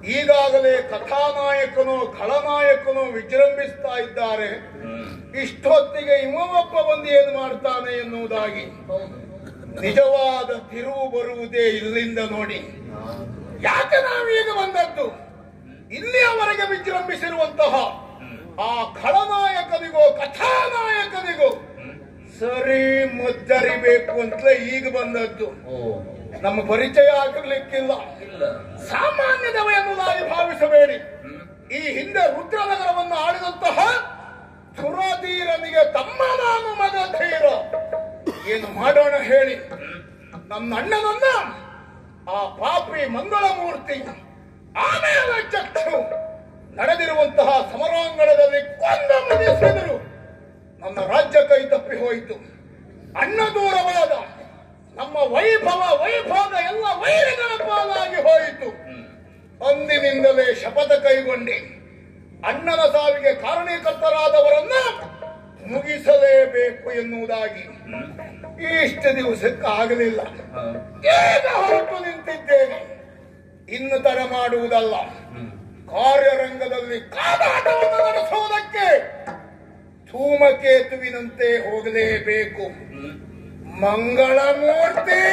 ಈಗಾಗಲೇ ಕಥಾನಾಯಕನು ಖಳನಾಯಕನು ವಿಜೃಂಭಿಸ್ತಾ ಇದ್ದಾರೆ ಇಷ್ಟೊತ್ತಿಗೆ ಇವೊಬ್ಬ ಬಂದು ಏನು ಮಾಡ್ತಾನೆ ಎನ್ನುವುದಾಗಿ ನಿಜವಾದ ತಿರುವು ಬರುವುದೇ ಇಲ್ಲಿಂದ ನೋಡಿ ಯಾಕೆ ನಾವೀಗ ಬಂದದ್ದು ಇಲ್ಲಿಯವರೆಗೆ ವಿಜೃಂಭಿಸಿರುವಂತಹ ಆ ಖಳನಾಯಕನಿಗೋ ಕಥಾನಾಯಕನಿಗೋ ಸರಿ ಮುದ್ದರಿಬೇಕು ಅಂತಲೇ ಈಗ ಬಂದದ್ದು ನಮ್ಮ ಪರಿಚಯ ಆಗಿರ್ಲಿಕ್ಕಿಲ್ಲ ಇಲ್ಲ ಸಾಮಾನ್ಯದವ ಎನ್ನುವುದಾಗಿ ಭಾವಿಸಬೇಡಿ ಈ ಹಿಂದೆ ರುದ್ರನಗರವನ್ನು ಆಳಿದಂತಹ ಸುರಧೀರನಿಗೆ ತಮ್ಮ ನಾನು ಮಗ ಧೀರ ಏನು ಮಾಡೋಣ ಹೇಳಿ ನನ್ನ ಅಣ್ಣನನ್ನ ಆ ಪಾಪಿ ಮಂಗಳಮೂರ್ತಿ ಆಮೇಲೆ ಚಕ್ಷು ನಡೆದಿರುವಂತಹ ಸಮರಾಂಗಣದಲ್ಲಿ ಕೊಂದ ಮುಗಿಸಿದರು ನನ್ನ ರಾಜ್ಯ ಕೈ ತಪ್ಪಿ ಹೋಯಿತು ಅಣ್ಣ ದೂರವಾದ ನಮ್ಮ ವೈಭವ ವೈಭೋಗ ಎಲ್ಲ ವೈರಿಗಳ ಪಾಲಾಗಿ ಹೋಯಿತು ಅಂದಿನಿಂದಲೇ ಶಪಥ ಕೈಗೊಂಡು ಅಣ್ಣನ ಸಾವಿಗೆ ಕಾರಣೀಕರ್ತರಾದವರನ್ನ ಮುಗಿಸಲೇಬೇಕು ಎನ್ನುವುದಾಗಿ ಇಷ್ಟು ದಿವಸಕ್ಕೆ ಆಗಲಿಲ್ಲ ಈಗ ಹೊರಟು ನಿಂತಿದ್ದೇನೆ ಇನ್ನು ತಡ ಮಾಡುವುದಲ್ಲ ಕಾರ್ಯರಂಗದಲ್ಲಿ ಕಾದಾಟವನ್ನು ನಡೆಸುವುದಕ್ಕೆ ಧೂಮಕೇತುವಿನಂತೆ ಹೋಗಲೇಬೇಕು ಮಂಗಳಮೂರ್ತಿ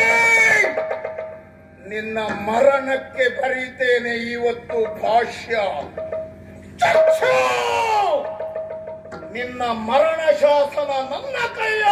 ನಿನ್ನ ಮರಣಕ್ಕೆ ಬರೀತೇನೆ ಇವತ್ತು ಭಾಷ್ಯ ಚಕ್ಷು! ನಿನ್ನ ಮರಣ ಶಾಸನ ನನ್ನ ಕೈಯ